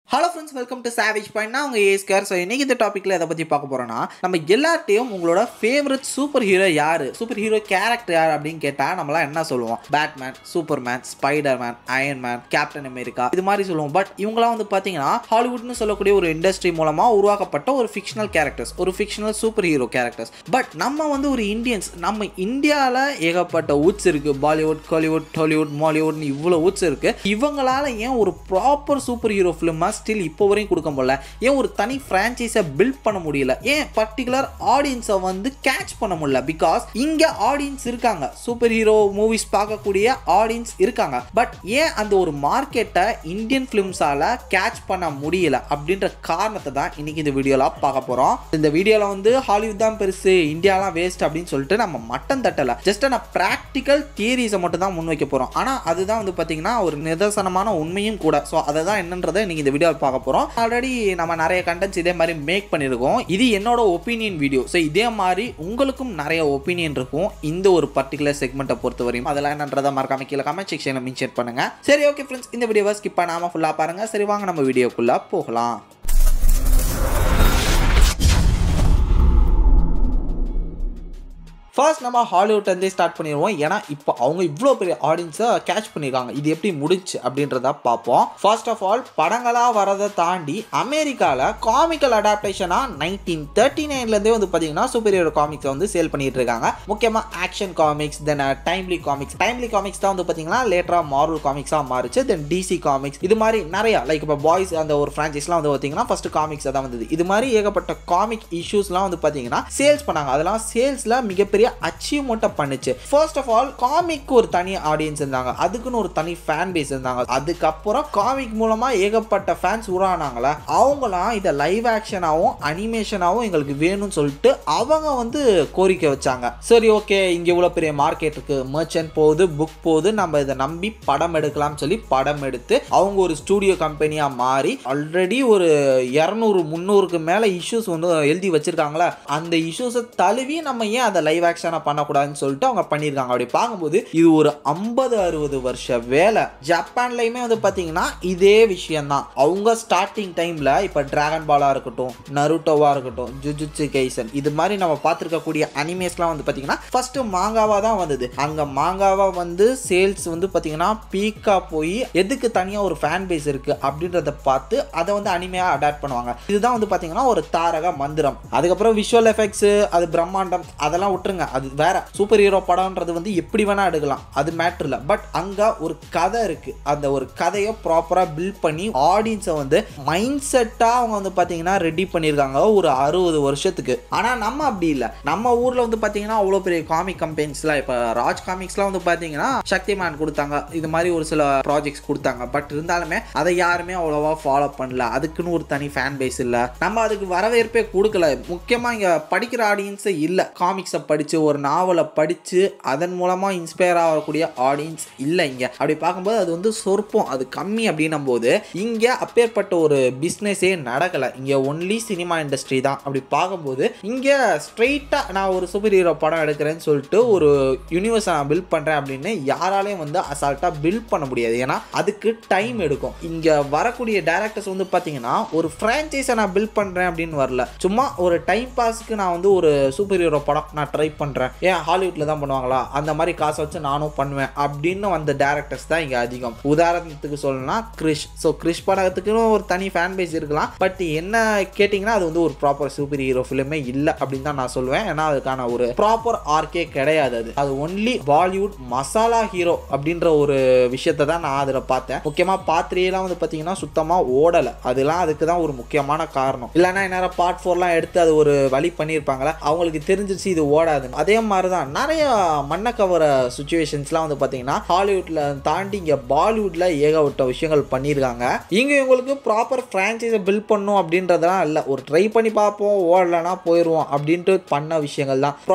hello friends welcome to Savage Point நான் உங்கள் ஏஸ்கர் so இன்னைக்கு இந்த டாப்பிக்கில் எதை பற்றி பார்க்க போகிறோன்னா நம்ம எல்லார்ட்டையும் உங்களோட ஃபேவரட் சூப்பர் ஹீரோ யார் சூப்பர் ஹீரோ கேரக்டர் யார் அப்படின்னு கேட்டால் நம்மளாம் என்ன சொல்லுவோம் Batman Superman Spider Man Iron Man Captain America இது மாதிரி சொல்லுவோம் பட் இவங்களாம் வந்து பார்த்தீங்கன்னா ஹாலிவுட்னு சொல்லக்கூடிய ஒரு இண்டஸ்ட்ரி மூலமாக உருவாக்கப்பட்ட ஒரு ஃபிக்ஷனல் கேரக்டர்ஸ் ஒரு fictional super hero characters but நம்ம வந்து ஒரு இந்தியன்ஸ் நம்ம இந்தியாவில் ஏகப்பட்ட ஊட்ஸ் இருக்குது பாலிவுட் காலிவுட் டாலிவுட் மாலிவுட்னு இவ்வளோ ஊட்ஸ் இருக்குது இவங்களால ஏன் ஒரு ப்ராப்பர் சூப்பர் ஹீரோ ஃபிலிமாக ஸ்டில் இப்போ வரையும் கொடுக்க முடியல ஏன் ஒரு தனி ஃப்ரான்ச்சைஸை பில்ட் பண்ண முடியல ஏன் பர்டிகுலர் ஆடியன்ஸை வந்து கேட்ச் பண்ண முடியல பிகாஸ் இங்கே ஆடியன்ஸ் இருக்காங்க சூப்பர் ஹீரோ மூவிஸ் பார்க்கக்கூடிய ஆடியன்ஸ் இருக்காங்க பட் ஏன் அந்த ஒரு மார்க்கெட்டை இந்தியன் ஃபிலிம்ஸால் கேட்ச் பண்ண முடியல அப்படின்ற காரணத்தை தான் இன்னைக்கு இந்த வீடியோவில் பார்க்க போகிறோம் இந்த வீடியோவில் வந்து ஹாலிவுட் தான் பெருசு இந்தியாலாம் வேஸ்ட் அப்படின்னு சொல்லிட்டு நம்ம மட்டம் தட்டலை ஜஸ்ட் நான் ப்ராக்டிக்கல் தியரிஸை மட்டும் தான் முன்வைக்க போகிறோம் ஆனால் அதுதான் வந்து பார்த்தீங்கன்னா ஒரு நிதர்சனமான உண்மையும் கூட ஸோ அதை தான் என்னன்றதை நீங்கள் இந்த வீடியோவில் பார்க்க போகிறோம் ஆல்ரெடி நம்ம நிறைய கண்டென்ட்ஸ் இதே மாதிரி மேக் பண்ணியிருக்கோம் இது என்னோட ஒப்பீனியன் வீடியோ ஸோ இதே மாதிரி உங்களுக்கும் நிறைய ஒப்பீனியன் இருக்கும் இந்த ஒரு பர்டிகுலர் செக்மெண்ட்டை பொறுத்த வரையும் அதெல்லாம் என்னன்றதை மறக்காம கீழே கமெண்ட் செக்ஷனில் மென்ஷன் பண்ணுங்க சரி ஓகே ஃப்ரெண்ட்ஸ் இந்த வீடியோவை ஸ்கிப் பண்ணாமல் ஃபுல்லாக பாருங்க சரி வாங்க நம்ம வீடியோக்குள்ளே போகலாம் ஃபர்ஸ்ட் நம்ம ஹாலிவுட்லேருந்தே ஸ்டார்ட் பண்ணிடுவோம் ஏன்னா இப்போ அவங்க இவ்வளோ பெரிய ஆடியன்ஸை கேட்ச் பண்ணியிருக்காங்க இது எப்படி முடிச்சு அப்படின்றத பார்ப்போம் ஃபர்ஸ்ட் ஆஃப் ஆல் படங்களாக வரதை தாண்டி அமெரிக்காவில் காமிக்கல் அடாப்டேஷனாக நைன்டீன் தேர்ட்டி நைன்லேருந்தே வந்து பார்த்தீங்கன்னா சூப்பர் ஹீரோ காமிக்ஸை வந்து சேல் பண்ணிட்டு இருக்காங்க முக்கியமாக Action Comics then Timely Comics Timely Comics தான் வந்து பார்த்தீங்கன்னா லேட்டராக மார்வல் காமிக்ஸாக மாறிச்சு தென் டிசி காமிக்ஸ் இது மாதிரி நிறையா லைக் இப்போ பாய்ஸ் அந்த ஒரு ஃப்ரான்ச்சைஸ்லாம் வந்து பார்த்தீங்கன்னா ஃபர்ஸ்ட் காமிக்ஸ் தான் வந்தது இது மாதிரி ஏகப்பட்ட காமிக் இஷ்யூஸ்லாம் வந்து பார்த்தீங்கன்னா சேல்ஸ் பண்ணாங்க அதெல்லாம் சேல்ஸில் மிகப்பெரிய அச்சீவ்மெண்ட்டை பண்ணுச்சு ஃபர்ஸ்ட் ஆஃப் ஆல் காமிக் ஒரு தனி ஆடியன்ஸ் இருந்தாங்க அதுக்குன்னு ஒரு தனி ஃபேன் பேஸ் இருந்தாங்க அதுக்கப்புறம் காமிக் மூலமாக ஏகப்பட்ட ஃபேன்ஸ் உருவானாங்களே அவங்களாம் இதை லைவ் ஆக்ஷனாகவும் அனிமேஷனாகவும் எங்களுக்கு வேணும்னு சொல்லிட்டு அவங்க வந்து கோரிக்கை வச்சாங்க சரி ஓகே இங்கே இவ்வளோ பெரிய மார்க்கெட் இருக்கு மர்ச்சன்ட் போகுது புக் போகுது நம்ம இதை நம்பி படம் எடுக்கலாம்னு சொல்லி படம் எடுத்து அவங்க ஒரு ஸ்டூடியோ கம்பெனியாக மாறி ஆல்ரெடி ஒரு இரநூறு முந்நூறுக்கு மேலே இஷ்யூஸ் வந்து எழுதி வச்சிருக்காங்களே அந்த இஷ்யூஸை தழுவி நம்ம ஏன் அதை லைவ் ஆக்ஷனாக பண்ணக்கூடாதுன்னு சொல்லிட்டு அவங்க பண்ணியிருக்காங்க அப்படி பார்க்கும்போது இது ஒரு ஐம்பது அறுபது வருஷ வேலை ஜப்பான்லையுமே வந்து பார்த்தீங்கன்னா இதே விஷயம்தான் அவங்க ஸ்டார்டிங் டைமில் இப்போ டிராகன் பாலாக இருக்கட்டும் நருட்டோவாக இருக்கட்டும் ஜுஜுட்சு கைசன் இது மாதிரி நம்ம பார்த்துருக்கக்கூடிய அனிமேஸ்லாம் வந்து பார்த்தீங்கன்னா ஃபர்ஸ்ட் மாங்காவாக தான் வந்தது அங்கே மாங்காவாக வந்து சேல்ஸ் வந்து பார்த்தீங்கன்னா பீக்காக போய் எதுக்கு தனியாக ஒரு ஃபேன் பேஸ் இருக்குது அப்படின்றத பார்த்து அதை வந்து அனிமையாக அடாப்ட் பண்ணுவாங்க இதுதான் வந்து பார்த்தீங்கன்னா ஒரு தாரக மந்திரம் அதுக்கப்புறம் விஷுவல் எஃபெக்ட்ஸு அது பிரம்மாண்டம் அதெல்லாம் விட்டுருங்க அது வேற சூப்பர் ஹீரோ படம்ன்றது வந்து எப்படி வேணா எடுக்கலாம் அது மேட்ரு இல்லை பட் அங்கே ஒரு கதை இருக்கு அந்த ஒரு கதையை ப்ராப்பராக பில்ட் பண்ணி ஆடியன்ஸை வந்து மைண்ட் செட்டாக அவங்க வந்து பார்த்தீங்கன்னா ரெடி பண்ணியிருக்காங்க ஒரு அறுபது வருஷத்துக்கு ஆனால் நம்ம அப்படி இல்லை நம்ம ஊரில் வந்து பார்த்தீங்கன்னா அவ்வளோ பெரிய காமிக் கம்பெனிஸ்லாம் இப்போ ராஜ் காமிக்ஸ்லாம் வந்து பார்த்தீங்கன்னா சக்திமான் கொடுத்தாங்க இது மாதிரி ஒரு சில ப்ராஜெக்ட்ஸ் கொடுத்தாங்க பட் இருந்தாலுமே அதை யாருமே அவ்வளோவா ஃபாலோ பண்ணல அதுக்குன்னு ஒரு தனி ஃபேன் பேஸ் இல்லை நம்ம அதுக்கு வரவேற்பே கொடுக்கல முக்கியமாக இங்கே படிக்கிற ஆடியன்ஸே இல்லை காமிக்ஸை படித்து ஒரு நாவலை படித்து அதன் மூலமாக இன்ஸ்பயர் ஆகக்கூடிய ஆடியன்ஸ் இல்லை இங்கே அப்படி பார்க்கும்போது அது வந்து சொற்பம் அது கம்மி அப்படின்னும் போது இங்கே அப்பேற்பட்ட ஒரு பிஸ்னஸே நடக்கலை இங்கே ஒன்லி சினிமா இண்டஸ்ட்ரி தான் அப்படி பார்க்கும்போது இங்கே ஸ்ட்ரெயிட்டாக நான் ஒரு சூப்பர் ஹீரோ படம் எடுக்கிறேன்னு சொல்லிட்டு ஒரு யூனிவர்ஸை நான் பில்ட் பண்ணுறேன் அப்படின்னு யாராலையும் வந்து அசால்ட்டாக பில்ட் பண்ண முடியாது ஏன்னா அதுக்கு டைம் எடுக்கும் இங்கே வரக்கூடிய டேரக்டர்ஸ் வந்து பார்த்தீங்கன்னா ஒரு ஃப்ரான்ச்சைஸை நான் பில்ட் பண்ணுறேன் அப்படின்னு வரல சும்மா ஒரு டைம் பாஸ்க்கு நான் வந்து ஒரு சூப்பர் ஹீரோ படம் நான் ட்ரை பண்ணுறேன் ஏன் ஹாலிவுட்டில் தான் பண்ணுவாங்களா அந்த மாதிரி காசை வச்சு நானும் பண்ணுவேன் அப்படின்னு வந்த டேரக்டர்ஸ் தான் இங்கே அதிகம் உதாரணத்துக்கு சொல்லணும்னா கிறிஷ் ஸோ கிறிஷ் படத்துக்குன்னு ஒரு தனி ஃபேன் பேஸ் இருக்கலாம் பட் என்ன கேட்டிங்கன்னா அது வந்து ஒரு ப்ராப்பர் சூப்பர் ஹீரோ ஃபிலிமே இல்லை அப்படின்னு தான் நான் சொல்லுவேன் ஏன்னா அதுக்கான ஒரு ப்ராப்பர் ஆர்க்கே கிடையாது அது அது ஒன்லி பாலிவுட் மசாலா ஹீரோ அப்படின்ற ஒரு விஷயத்தை தான் நான் அதில் பார்த்தேன் முக்கியமாக பாத்திரியெல்லாம் வந்து பார்த்தீங்கன்னா சுத்தமாக ஓடலை அதெல்லாம் அதுக்கு தான் ஒரு முக்கியமான காரணம் இல்லைன்னா என்ன பார்ட் ஃபோர்லாம் எடுத்து அது ஒரு வழி பண்ணியிருப்பாங்களா அவங்களுக்கு தெரிஞ்சிச்சு இது ஓடாது அதே மாதிரி தான் நிறைய மண்ணை கவர சுச்சுவேஷன்ஸ்லாம் வந்து பார்த்தீங்கன்னா ஹாலிவுட்டில் தாண்டி இங்கே பாலிவுட்டில் ஏகப்பட்ட விஷயங்கள் பண்ணியிருக்காங்க இங்கே இவங்களுக்கு ப்ராப்பர் ஃப்ரான்ச்சைஸை பில்ட் பண்ணும் அப்படின்றதெல்லாம் இல்லை ஒரு ட்ரை பண்ணி பார்ப்போம் ஓடலைன்னா போயிடுவோம் அப்படின்ட்டு பண்ண விஷயங்கள் தான் ப்ராப்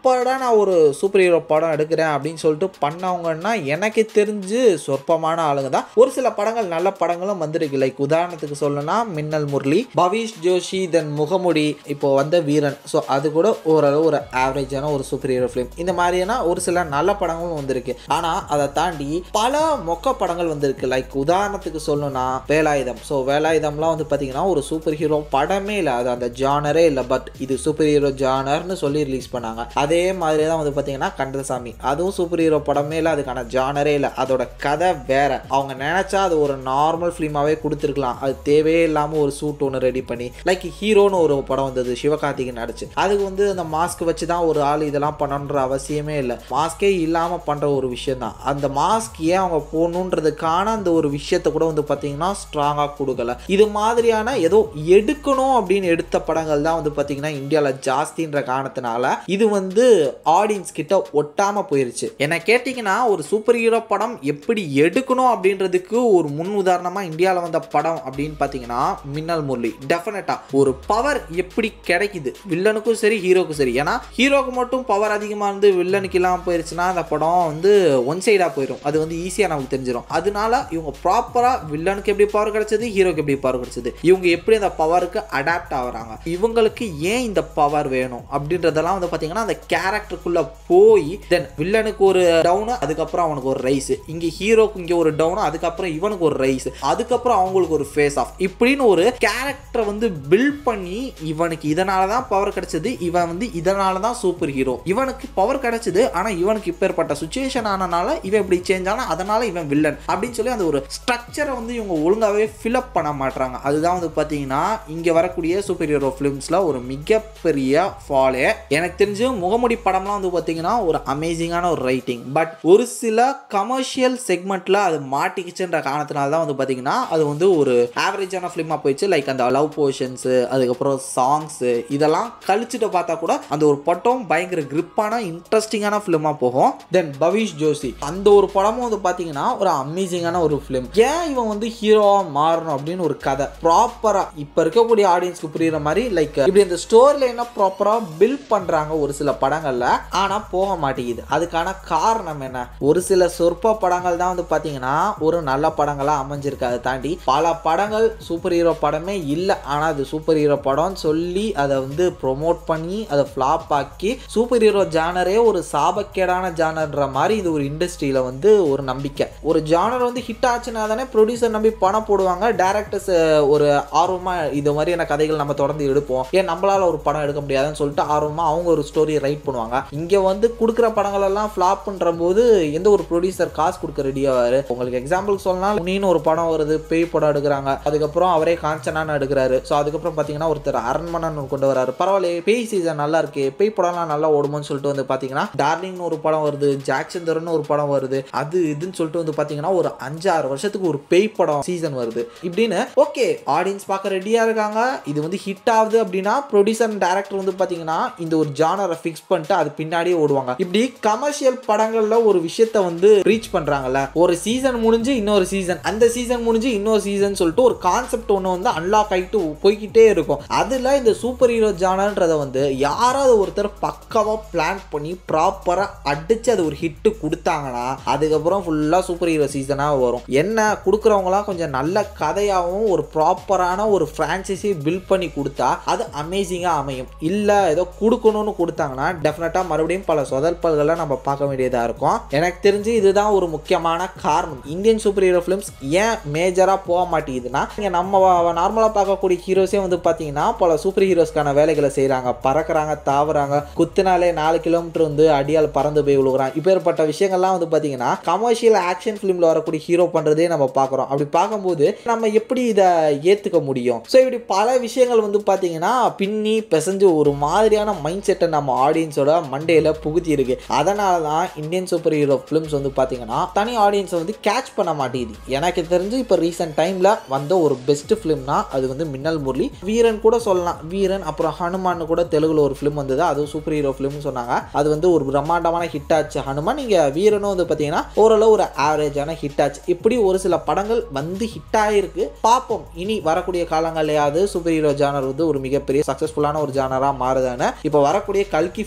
ப்ராப்பராக நான் ஒரு சூப்பர் ஹீரோ படம் எடுக்கிறேன் அப்படின்னு சொல்லிட்டு பண்ணவங்கன்னா எனக்கு தெரிஞ்சு சொற்பமான ஆளுங்க தான் ஒரு சில படங்கள் நல்ல படங்களும் வந்திருக்கு லைக் உதாரணத்துக்கு சொல்லணும்னா மின்னல் முரளி பவிஷ் ஜோஷி தென் முகமுடி இப்போ வந்த வீரன் ஸோ அது கூட ஓரளவு ஒரு ஆவரேஜான ஒரு சூப்பர் ஹீரோ ஃபிலிம் இந்த மாதிரியான ஒரு சில நல்ல படங்களும் வந்திருக்கு ஆனால் அதை தாண்டி பல மொக்க படங்கள் வந்திருக்கு லைக் உதாரணத்துக்கு சொல்லணும்னா வேலாயுதம் ஸோ வேலாயுதம்லாம் வந்து பார்த்தீங்கன்னா ஒரு சூப்பர் ஹீரோ படமே இல்லை அது அந்த ஜானரே இல்லை பட் இது சூப்பர் ஹீரோ ஜானர்னு சொல்லி ரிலீஸ் பண்ணாங்க அதே மாதிரி தான் வந்து பார்த்தீங்கன்னா கந்தசாமி அதுவும் சூப்பர் ஹீரோ படமே இல்லை அதுக்கான ஜானரே இல்லை அதோட கதை வேற அவங்க நினைச்சா அது ஒரு நார்மல் ஃபிலிமாவே கொடுத்துருக்கலாம் அது தேவையே இல்லாமல் ஒரு சூட் ஒன்று ரெடி பண்ணி லைக் ஹீரோன்னு ஒரு படம் வந்தது சிவகார்த்திகேயன் நடிச்சு அதுக்கு வந்து அந்த மாஸ்க் வச்சு தான் ஒரு ஆள் இதெல்லாம் பண்ணணுன்ற அவசியமே இல்லை மாஸ்கே இல்லாமல் பண்ணுற ஒரு விஷயம் தான் அந்த மாஸ்க் ஏன் அவங்க போகணுன்றதுக்கான அந்த ஒரு விஷயத்தை கூட வந்து பார்த்தீங்கன்னா ஸ்ட்ராங்காக கொடுக்கல இது மாதிரியான ஏதோ எடுக்கணும் அப்படின்னு எடுத்த படங்கள் தான் வந்து பார்த்தீங்கன்னா இந்தியாவில் ஜாஸ்தின்ற காரணத்தினால இது வந்து ஆடியன்ஸ் கிட்ட ஒட்டாமல் போயிருச்சு என்ன கேட்டிங்கன்னா ஒரு சூப்பர் ஹீரோ படம் எப்படி எடுக்கணும் அப்படின்றதுக்கு ஒரு முன் உதாரணமாக இந்தியாவில் வந்த படம் அப்படின்னு பார்த்தீங்கன்னா மின்னல் முரளி டெஃபினட்டாக ஒரு பவர் எப்படி கிடைக்குது வில்லனுக்கும் சரி ஹீரோக்கும் சரி ஏன்னா ஹீரோக்கு மட்டும் பவர் அதிகமாக இருந்து வில்லனுக்கு இல்லாமல் போயிருச்சுன்னா அந்த படம் வந்து ஒன் சைடாக போயிடும் அது வந்து ஈஸியாக நமக்கு தெரிஞ்சிடும் அதனால இவங்க ப்ராப்பராக வில்லனுக்கு எப்படி பவர் கிடைச்சது ஹீரோக்கு எப்படி பவர் கிடைச்சது இவங்க எப்படி அந்த பவருக்கு அடாப்ட் ஆகுறாங்க இவங்களுக்கு ஏன் இந்த பவர் வேணும் அப்படின்றதெல்லாம் வந்து பார்த்தீங்கன்னா அந்த கேரக்டருக்குள்ளே போய் தென் வில்லனுக்கு ஒரு டவுனு அதுக்கப்புறம் அவனுக்கு ஒரு ரைஸ் இங்கே ஹீரோக்கு இங்கே ஒரு டவுனு அதுக்கப்புறம் இவனுக்கு ஒரு ரைஸ் அதுக்கப்புறம் அவங்களுக்கு ஒரு ஃபேஸ் ஆஃப் இப்படின்னு ஒரு கேரக்டரை வந்து பில்ட் பண்ணி இவனுக்கு இதனால தான் பவர் கிடைச்சது இவன் வந்து இதனால தான் சூப்பர் ஹீரோ இவனுக்கு பவர் கிடைச்சது ஆனால் இவனுக்கு இப்பேற்பட்ட சுச்சுவேஷன் ஆனனால இவன் இப்படி சேஞ்ச் ஆனால் அதனால இவன் வில்லன் அப்படின்னு சொல்லி அந்த ஒரு ஸ்ட்ரக்சரை வந்து இவங்க ஒழுங்காகவே ஃபில்அப் பண்ண மாட்டாங்க அதுதான் வந்து பார்த்தீங்கன்னா இங்கே வரக்கூடிய சூப்பர் ஹீரோ ஃபிலிம்ஸில் ஒரு மிகப்பெரிய ஃபாலே எனக்கு தெரிஞ்சு முகமுடி படம்லாம் வந்து பார்த்தீங்கன்னா ஒரு அமேசிங்கான ஒரு ரைட்டிங் பட் ஒரு சில கமர்ஷியல் செக்மெண்ட்டில் அது மாட்டிக்கிச்சுன்ற காரணத்தினால தான் வந்து பார்த்தீங்கன்னா அது வந்து ஒரு ஆவரேஜான ஃபிலிமாக போயிடுச்சு லைக் அந்த லவ் போர்ஷன்ஸு அதுக்கப்புறம் சாங்ஸு இதெல்லாம் கழிச்சுட்டு பார்த்தா கூட அந்த ஒரு படம் பயங்கர கிரிப்பான இன்ட்ரெஸ்டிங்கான ஃபிலிமாக போகும் தென் பவிஷ் ஜோஷி அந்த ஒரு படமும் வந்து பார்த்தீங்கன்னா ஒரு அமேசிங்கான ஒரு ஃபிலிம் ஏன் இவன் வந்து ஹீரோவாக மாறணும் அப்படின்னு ஒரு கதை ப்ராப்பராக இப்போ இருக்கக்கூடிய ஆடியன்ஸ்க்கு புரியுற மாதிரி லைக் இப்படி இந்த ஸ்டோரியில் என்ன ப்ராப்பராக பில்ட் பண்ணுறாங்க ஒரு சில படங்களில் ஆனால் போக மாட்டேங்குது அதுக்கான காரணம் என்ன ஒரு சில சொற்ப படங்கள் தான் வந்து பார்த்தீங்கன்னா ஒரு நல்ல படங்களாக அமைஞ்சிருக்கு அதை தாண்டி பல படங்கள் சூப்பர் ஹீரோ படமே இல்லை ஆனால் அது சூப்பர் ஹீரோ படம்னு சொல்லி அதை வந்து ப்ரொமோட் பண்ணி அதை ஃப்ளாப் ஆக்கி சூப்பர் ஹீரோ ஜானரே ஒரு சாபக்கேடான ஜானர்ன்ற மாதிரி இது ஒரு இண்டஸ்ட்ரியில் வந்து ஒரு நம்பிக்கை ஒரு ஜானர் வந்து ஹிட் ஆச்சுன்னா தானே ப்ரொடியூசர் நம்பி பணம் போடுவாங்க டேரக்டர்ஸ் ஒரு ஆர்வமாக இது மாதிரியான கதைகள் நம்ம தொடர்ந்து எடுப்போம் ஏன் நம்மளால ஒரு படம் எடுக்க முடியாதுன்னு சொல்லிட்டு ஆர்வமாக அவங்க ஒரு ஸ்டோரி ரைட் பண்ணுவாங்க இங்கே வந்து கொடுக்குற படங்கள் எல்லாம் ஃப்ளாப்ன்ற போது எந்த ஒரு ப்ரொடியூசர் காசு கொடுக்க ரெடியாவாரு உங்களுக்கு எக்ஸாம்பிள் சொல்லலாம் நீன்னு ஒரு படம் வருது பேய் படம் எடுக்கிறாங்க அதுக்கப்புறம் அவரே காஞ்சனான்னு எடுக்கிறாரு ஸோ அதுக்கப்புறம் பார்த்தீங்கன்னா ஒருத்தர் அரண்மனன் கொண்டு வராரு பரவாயில்லையே பேய் சீசன் நல்லா இருக்கு பேய் படம்லாம் நல்லா ஓடுமோன்னு சொல்லிட்டு வந்து பார்த்தீங்கன்னா டார்லிங்னு ஒரு படம் வருது ஜாக்சன் தரன்னு ஒரு படம் வருது அது இதுன்னு சொல்லிட்டு வந்து பார்த்தீங்கன்னா ஒரு அஞ்சாறு வருஷத்துக்கு ஒரு பேய் படம் சீசன் வருது இப்படின்னு ஓகே ஆடியன்ஸ் பார்க்க ரெடியாக இருக்காங்க இது வந்து ஹிட் ஆகுது அப்படின்னா ப்ரொடியூசர் அண்ட் டேரக்டர் வந்து பார்த்தீங்கன்னா இந்த ஒரு ஜானரை ஃபிக்ஸ் பண்ணிட்டு அது பின்னாடியே ஓடுவாங்க இப்படி கமர்ஷியல் படங்கள்ல ஒரு விஷயத்த வந்து ரீச் பண்றாங்கல்ல ஒரு சீசன் முடிஞ்சு இன்னொரு சீசன் அந்த சீசன் முடிஞ்சு இன்னொரு சீசன் சொல்லிட்டு ஒரு கான்செப்ட் ஒன்று வந்து அன்லாக் ஆகிட்டு போய்கிட்டே இருக்கும் அதில் இந்த சூப்பர் ஹீரோ ஜானர்ன்றதை வந்து யாராவது ஒருத்தர் பக்காவாக பிளான் பண்ணி ப்ராப்பராக அடிச்சு அது ஒரு ஹிட்டு கொடுத்தாங்கன்னா அதுக்கப்புறம் ஃபுல்லாக சூப்பர் ஹீரோ சீசனாக வரும் என்ன கொடுக்குறவங்களாம் கொஞ்சம் நல்ல கதையாகவும் ஒரு ப்ராப்பரான ஒரு ஃப்ரான்ச்சைஸி பில்ட் பண்ணி கொடுத்தா அது அமேசிங்காக அமையும் இல்லை ஏதோ கொடுக்கணும்னு கொடுத்தாங்கன்னா டெஃபினட்டாக மறுபடியும் பல சொதற்பல்களை நம்ம பார்க்க வேண்டியதாக இருக்கும் எனக்கு தெரிஞ்சு இதுதான் ஒரு முக்கியமான காரணம் இந்தியன் சூப்பர் ஹீரோ ஃபிலிம்ஸ் ஏன் மேஜராக போக மாட்டேங்குதுன்னா இங்கே நம்ம நார்மலாக பார்க்கக்கூடிய ஹீரோஸே வந்து பார்த்தீங்கன்னா பல சூப்பர் ஹீரோஸ்க்கான வேலைகளை செய்கிறாங்க பறக்கிறாங்க தாவுறாங்க குத்துனாலே நாலு கிலோமீட்டர் வந்து அடியால் பறந்து போய் விழுகிறான் இப்பேற்பட்ட விஷயங்கள்லாம் வந்து பார்த்தீங்கன்னா கமர்ஷியல் ஆக்ஷன் ஃபிலிமில் வரக்கூடிய ஹீரோ பண்ணுறதே நம்ம பார்க்குறோம் அப்படி பார்க்கும்போது நம்ம எப்படி இதை ஏற்றுக்க முடியும் ஸோ இப்படி பல விஷயங்கள் வந்து பார்த்தீங்கன்னா பின்னி பிசைஞ்சு ஒரு மாதிரியான மைண்ட் செட்டை நம்ம ஆடியன்ஸோட மண்டையில் புகுத்தி இருக்கு அதனால தான் இந்தியன் சூப்பர் ஹீரோ ஃபிலிம்ஸ் வந்து பார்த்தீங்கன்னா தனி ஆடியன்ஸை வந்து கேட்ச் பண்ண மாட்டேங்குது எனக்கு தெரிஞ்சு இப்போ ரீசெண்ட் டைமில் வந்த ஒரு பெஸ்ட் ஃபிலிம்னா அது வந்து மின்னல் முரளி வீரன் கூட சொல்லலாம் வீரன் அப்புறம் ஹனுமான் கூட தெலுங்குல ஒரு ஃபிலிம் வந்தது அதுவும் சூப்பர் ஹீரோ ஃபிலிம்னு சொன்னாங்க அது வந்து ஒரு பிரம்மாண்டமான ஹிட் ஆச்சு ஹனுமான் நீங்கள் வீரனும் வந்து பார்த்தீங்கன்னா ஓரளவு ஒரு ஆவரேஜான ஹிட் ஆச்சு இப்படி ஒரு சில படங்கள் வந்து ஹிட் ஆகிருக்கு பார்ப்போம் இனி வரக்கூடிய காலங்கள்லையாவது சூப்பர் ஹீரோ ஜானர் வந்து ஒரு மிகப்பெரிய சக்ஸஸ்ஃபுல்லான ஒரு ஜானராக மாறுதானே இப்போ வரக்கூடிய கல்கி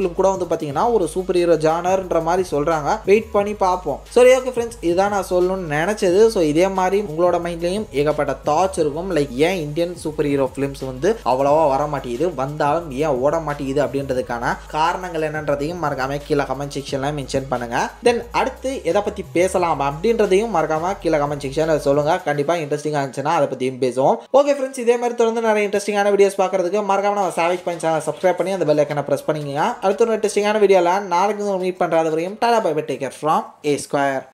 ஃபிலிம் கூட வந்து பார்த்தீங்கன்னா ஒரு சூப்பர் ஹீரோ ஜானர்ன்ற மாதிரி சொல்கிறாங்க வெயிட் பண்ணி பார்ப்போம் சரி ஓகே ஃப்ரெண்ட்ஸ் இதுதான் நான் சொல்லணும்னு நினச்சது ஸோ இதே மாதிரி உங்களோட மைண்ட்லேயும் ஏகப்பட்ட தாட்ஸ் இருக்கும் லைக் ஏன் இந்தியன் சூப்பர் ஹீரோ ஃபிலிம்ஸ் வந்து அவ்வளோவா வர மாட்டேங்குது வந்தாலும் ஏன் ஓட மாட்டேங்குது அப்படின்றதுக்கான காரணங்கள் என்னன்றதையும் மறக்காம கீழே கமெண்ட் செக்ஷனில் மென்ஷன் பண்ணுங்க தென் அடுத்து எதை பற்றி பேசலாம் அப்படின்றதையும் மறக்காம கீழே கமெண்ட் செக்ஷனில் சொல்லுங்க கண்டிப்பாக இன்ட்ரெஸ்டிங்காக இருந்துச்சுன்னா அதை பற்றியும் பேசுவோம் ஓகே ஃப்ரெண்ட்ஸ் இதே மாதிரி தொடர்ந்து நிறைய இன்ட்ரெஸ்டிங்கான வீடியோஸ் பார்க்கறதுக்கு மறக்காம நம்ம சாவேஜ் பாயிண்ட் சேனல் சப்ஸ்கிரைப் பண்ணி அந்த பெல் ஐக்கனை ப்ரெஸ் பண்ணிக்கங்க அடுத்த ஒரு இன்ட்ரெஸ்டிங்கான வீடியோவில் நாளைக்கு மீட் பண்ணுறது வரையும் tata bye bye take care from A square